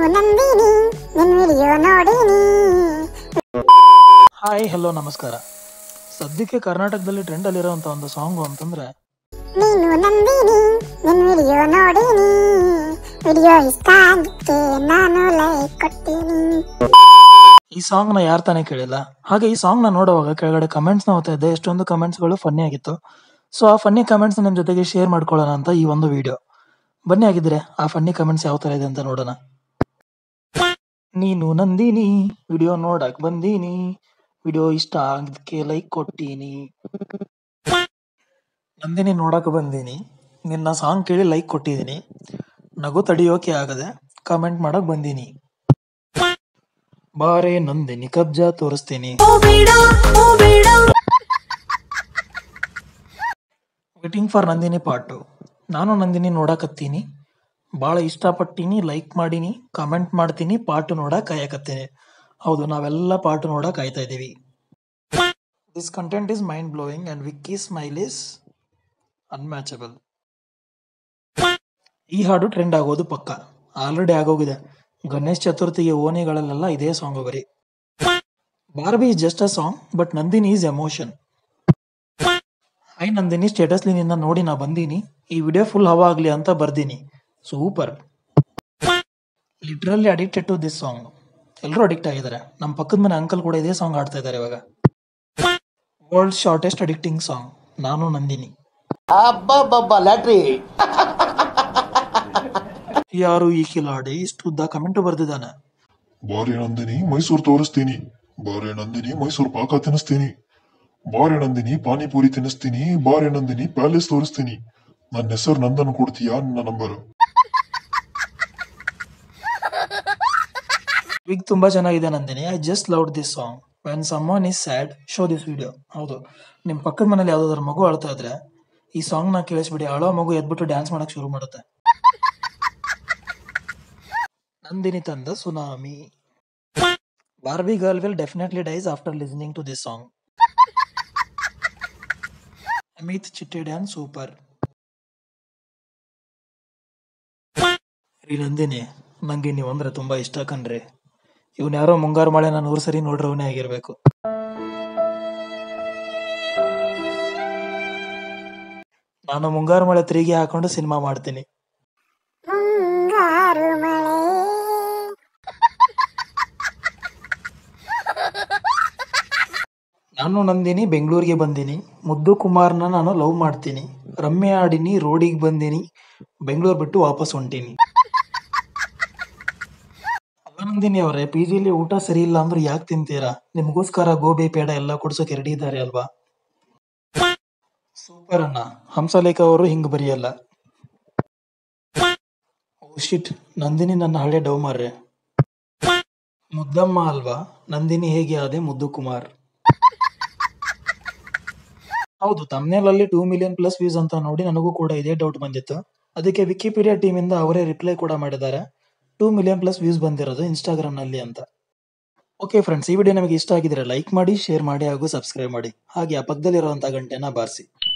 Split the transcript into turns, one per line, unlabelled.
ನಂದಿನಿ ನಿನ್ ವಿಡಿಯೋ ನೋಡಿನಿ
hi hello ನಮಸ್ಕಾರ ಸದ್ಯಕ್ಕೆ ಕರ್ನಾಟಕದಲ್ಲಿ ಟ್ರೆಂಡಲ್ಲಿರೋಂಥ ಒಂದು ಸಾಂಗು ಅಂತಂದ್ರೆ
ನೀನು ನಂದಿನಿ ನಿನ್ ವಿಡಿಯೋ ನೋಡಿನಿ ವಿಡಿಯೋ ಇಷ್ಟ ಆಗಿಕ್ಕೆ ನಾನು ಲೈಕ್ ಕೊಟ್ಟಿನಿ
ಈ ಸಾಂಗ್ನ ಯಾರು ತಾನೇ ಕೇಳಿಲ್ಲ ಹಾಗೆ ಈ ಸಾಂಗ್ನ ನೋಡುವಾಗ ಕೆಳಗಡೆ ಕಮೆಂಟ್ಸ್ನ ಓದ್ತಾ ಇದ್ದೆ ಎಷ್ಟೊಂದು ಕಮೆಂಟ್ಸ್ಗಳು ಫನ್ನಿ ಆಗಿತ್ತು ಸೊ ಆ ಫನ್ನಿ ಕಮೆಂಟ್ಸ್ ನಿಮ್ಮ ಜೊತೆಗೆ ಶೇರ್ ಮಾಡ್ಕೊಳ್ಳೋಣ ಅಂತ ಈ ಒಂದು ವಿಡಿಯೋ ಬನ್ನಿ ಆಗಿದ್ರೆ ಆ ಫನ್ನಿ ಕಮೆಂಟ್ಸ್ ಯಾವ ಥರ ಇದೆ ಅಂತ ನೋಡೋಣ ನೀನು ನಂದಿನಿ ವಿಡಿಯೋ ನೋಡಕ್ ಬಂದೀನಿ ವಿಡಿಯೋ ಇಷ್ಟ ಆಗಿದ್ದಕ್ಕೆ ಲೈಕ್ ಕೊಟ್ಟೀನಿ ನಂದಿನಿ ನೋಡಕ್ ಬಂದೀನಿ ನಿನ್ನ ಸಾಂಗ್ ಕೇಳಿ ಲೈಕ್ ಕೊಟ್ಟಿದ್ದೀನಿ ನಗು ತಡಿಯೋಕೆ ಆಗದೆ ಕಮೆಂಟ್ ಮಾಡಕ್ ಬಂದೀನಿ ಬಾರೆ ನಂದಿನಿ ಕಬ್ಜಾ ತೋರಿಸ್ತೀನಿ ವೇಟಿಂಗ್ ಫಾರ್ ನಂದಿನಿ ಪಾಟು ನಾನು ನಂದಿನಿ ನೋಡಕತ್ತೀನಿ ಭಾಳ ಇಷ್ಟಪಟ್ಟಿನಿ ಲೈಕ್ ಮಾಡೀನಿ ಕಮೆಂಟ್ ಮಾಡ್ತೀನಿ ಪಾಟು ನೋಡಕ್ ಕಾಯಕತ್ತೀನಿ ಹೌದು ನಾವೆಲ್ಲ ಪಾಟು ನೋಡಕ್ ಕಾಯ್ತಾ ಇದ್ದೀವಿ this content is mind blowing and Vicky smile is unmatchable ಈ ಹಾಡು ಟ್ರೆಂಡ್ ಆಗೋದು ಪಕ್ಕ ಆಲ್ರೆಡಿ ಆಗೋಗಿದೆ ಗಣೇಶ್ ಚತುರ್ಥಿಗೆ ಓಣಿಗಳಲ್ಲೆಲ್ಲ ಇದೇ ಸಾಂಗ್ ಬರಿ Barbie is just a song but Nandini is emotion I Nandini ಸ್ಟೇಟಸ್ಲಿ ನಿನ್ನ ನೋಡಿ ನಾ ಬಂದೀನಿ ಈ ವಿಡಿಯೋ ಫುಲ್ ಹವಾ ಆಗ್ಲಿ ಅಂತ ಬರ್ದೀನಿ super literally addicted to this song ಎಲ್ಲರೂ ಅಡಿಕ್ಟ್ ಆಗಿದ್ದಾರೆ ನಮ್ಮ ಪಕ್ಕದ ಮನೆ ಅಂಕಲ್ ಕೂಡ ಇದೇ ಸಾಂಗ್ ಆಡ್ತಾ ಇದ್ದಾರೆ ಇವಾಗ ವರ್ಲ್ಡ್ ಶಾರ್ಟೆಸ್ಟ್ ಅಡಿಕ್ಟಿಂಗ್ ಸಾಂಗ್ ನಾನು ನಂದಿನಿ
ಅಬ್ಬಬ್ಬಬ್ಬ ಲ್ಯಾಟ್ರಿ
ಯಾರು ಈ ಕಿಲಾಡಿ ಇಷ್ಟು ಉದ್ದ ಕಮೆಂಟ್ ಬರ್ದಿದ್ದಾನೆ
ಬಾರೆ ನಂದಿನಿ ಮೈಸೂರು ತೋರಿಸ್ತೀನಿ ಬಾರೆ ನಂದಿನಿ ಮೈಸೂರು ಪಾಕ ತಿನ್ನಿಸ್ತೀನಿ ಬಾರೆ ನಂದಿನಿ ಪಾನಿಪುರಿ ತಿನ್ನಿಸ್ತೀನಿ ಬಾರೆ ನಂದಿನಿ ಪ್ಯಾಲೇಸ್ ತೋರಿಸ್ತೀನಿ ನನ್ನ ಹೆಸರು ನಂದನ್ ಕೊಡ್ತೀಯಾ ನನ್ನ ನಂಬರ್
ವಿಗ್ ತುಂಬಾ ಚೆನ್ನಾಗಿದೆ Nandini I just love this song when someone is sad show this video ಹೌದು ನಿಮ್ಮ ಪಕ್ಕದ ಮನೇಲಿ ಯಾವ್ದಾದ್ರು ಮಗು ಅಳ್ತಾ ಇದ್ರೆ ಈ ಸಾಂಗ್ ನ ಕೇಳಿಸ್ಬಿಡಿ ಅಳೋ ಮಗು ಎದ್ಬಿಟ್ಟು ಡ್ಯಾನ್ಸ್ ಮಾಡಕ್ ಶುರು ಮಾಡುತ್ತೆ ನಂದಿನಿ ತಂದ tsunami Barbie girl will definitely dies after listening to this song Amit ಚಿಟ್ಟೆ ಡ್ಯಾನ್ಸ್ ಸೂಪರ್ ರೀ ನಂದಿನಿ ನಂಗೆ ನೀವು ಅಂದ್ರೆ ತುಂಬಾ ಇಷ್ಟ ಕಣ್ರಿ ಇವ್ನ ಯಾರೋ ಮುಂಗಾರು ಮಳೆ ನಾನು ನೂರು ಸರಿ ನೋಡ್ರವನೇ ಆಗಿರ್ಬೇಕು ನಾನು ಮುಂಗಾರು ಮಳೆ ತಿರುಗಿ ಹಾಕೊಂಡು ಸಿನಿಮಾ ಮಾಡ್ತೀನಿ
ಮುಂಗಾರು ಮಳೆ
ನಾನು ನಂದಿನಿ ಬೆಂಗಳೂರಿಗೆ ಬಂದೀನಿ ಮುದ್ದು ಕುಮಾರ್ನ ನಾನು ಲವ್ ಮಾಡ್ತೀನಿ ರಮ್ಯ ಆಡಿನಿ ರೋಡಿಗೆ ಬಂದೀನಿ ಬೆಂಗಳೂರು ಬಿಟ್ಟು ವಾಪಸ್ ಹೊಂಟೀನಿ ಅಲ್ಲ ನಂದಿನಿ ಅವರೇ ಪಿ ಜಿಲಿ ಊಟ ಸರಿ ಇಲ್ಲ ಅಂದ್ರೆ ಯಾಕೆ ತಿಂತೀರಾ ನಿಮಗೋಸ್ಕರ ಗೋಬಿ ಪೇಡ ಎಲ್ಲ ಕೊಡ್ಸೋಕೆ ರೆಡಿ ಇದ್ದಾರೆ ಅಲ್ವಾ ಸೂಪರ್ ಅಣ್ಣ ಹಂಸಲೇಖ ಅವರು ಹಿಂಗ್ ಬರೆಯಲ್ಲ ಓ ಶಿಟ್ ನಂದಿನಿ ನನ್ನ ಹಳೆ ಡವ್ ಮಾರ್ರೆ ಮುದ್ದಮ್ಮ ಅಲ್ವಾ ನಂದಿನಿ ಹೇಗೆ ಆದೆ ಮುದ್ದು ಕುಮಾರ್ ಹೌದು ತಮ್ನೇಲಲ್ಲಿ ಟೂ ಮಿಲಿಯನ್ ಪ್ಲಸ್ ವ್ಯೂಸ್ ಅಂತ ನೋಡಿ ನನಗೂ ಕೂಡ ಇದೇ ಡೌಟ್ ಬಂದಿತ್ತು ಅದಕ್ಕೆ ವಿಕಿಪೀಡಿಯಾ ಟೀಮ್ ಇಂದ ಅವರೇ ರಿಪ್ಲೈ ಕೂಡ ಮಾಡಿದ್ದಾರೆ ಟೂ ಮಿಲಿಯನ್ ಪ್ಲಸ್ ವ್ಯೂಸ್ ಬಂದಿರೋದು ಇನ್ಸ್ಟಾಗ್ರಾಮ್ ನಲ್ಲಿ ಅಂತ ಓಕೆ ಫ್ರೆಂಡ್ಸ್ ಈ ವಿಡಿಯೋ ನಿಮಗೆ ಇಷ್ಟ ಆಗಿದ್ರೆ ಲೈಕ್ ಮಾಡಿ ಶೇರ್ ಮಾಡಿ ಹಾಗೂ ಸಬ್ಸ್ಕ್ರೈಬ್ ಮಾಡಿ ಹಾಗೆ ಆ ಪಕ್ಕದಲ್ಲಿರುವಂತಹ ಗಂಟೆನ ಬಾರಿಸಿ